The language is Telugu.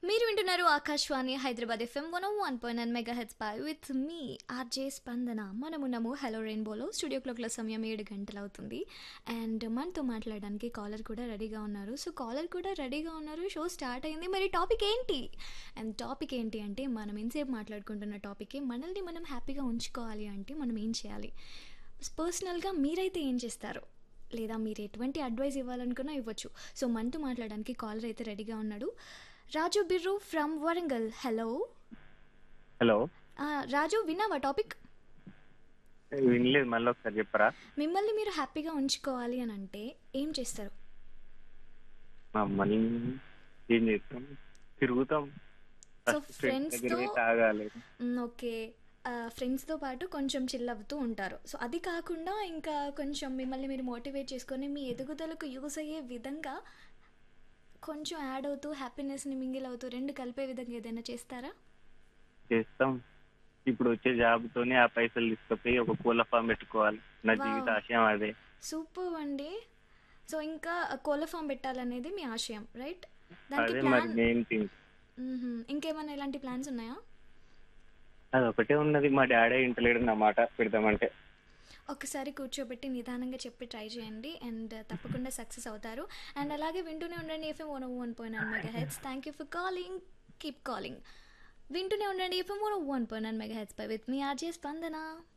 మీరు వింటున్నారు Akashvani Hyderabad FM one one point nine megahertz పై విత్ మీ ఆర్జే స్పందన మనమున్నాము హలో రెయిన్బోలో స్టూడియో క్లాక్ల సమయం ఏడు గంటలు అవుతుంది అండ్ మనతో మాట్లాడడానికి కాలర్ కూడా రెడీగా ఉన్నారు సో కాలర్ కూడా రెడీగా ఉన్నారు షో స్టార్ట్ అయింది మరి టాపిక్ ఏంటి అండ్ టాపిక్ ఏంటి అంటే మనం ఎంతసేపు మాట్లాడుకుంటున్న టాపికే మనల్ని మనం హ్యాపీగా ఉంచుకోవాలి అంటే మనం ఏం చేయాలి పర్సనల్గా మీరైతే ఏం చేస్తారు లేదా మీరు ఎటువంటి అడ్వైస్ ఇవ్వాలనుకున్నా ఇవ్వచ్చు సో మనతో మాట్లాడడానికి కాలర్ అయితే రెడీగా ఉన్నాడు Raju Birru from Warangal hello hello Raju విన్నావా టాపిక్ వినలేదు మళ్ళీ ఒకసారి చెప్పరా మిమ్మల్ని మీరు హ్యాపీగా ఉంచుకోవాలి అని అంటే ఏం చేస్తారు మా మనీ ఏం చేస్తాం తిరుగుతాం So, ఫస్ట్ ఫ్రెండ్స్ friends దగ్గర తో- పోయి తాగాలి ఓకే ఫ్రెండ్స్తో పాటు కొంచెం చిల్ అవుతూ ఉంటారు సో అది కాకుండా ఇంకా కొంచెం మిమ్మల్ని మీరు మోటివేట్ చేసుకొని మీ ఎదుగుదలకు యూస్ అయ్యే విధంగా కొంచెం యాడ్ అవుతూ హ్యాపీనెస్ని మింగిల్ అవుతూ రెండు కలిపే విధంగా ఏదైనా చేస్తారా చేస్తాం ఇప్పుడు వచ్చే జాబ్ తోనే ఆ పైసలు తీసుకుపోయి ఒక కోళ్ళ ఫామ్ పెట్టుకోవాలి నా Wow. జీవిత ఆశయం అదే సూపర్ అండి సో ఇంకా కోళ్ళ ఫామ్ పెట్టాలనేది మీ ఆశయం రైట్ దానికి అదే మరి ప్లాన్ మెయిన్ థింగ్ ఇంకేమైనా ఇలాంటి ప్లాన్స్ ఉన్నాయా అది ఒకటే ఉన్నది మా డాడీ ఇంటలేడు నా మాట పెడదామంటే ఒకసారి కూర్చోబెట్టి నిదానంగా చెప్పి ట్రై చేయండి అండ్ తప్పకుండా సక్సెస్ అవుతారు అండ్ అలాగే వింటూనే ఉండండి FM one one point nine megahertz thank you for calling keep calling వింటూనే ఉండండి FM one one point nine megahertz పై విత్ మీ ఆర్జే స్పందన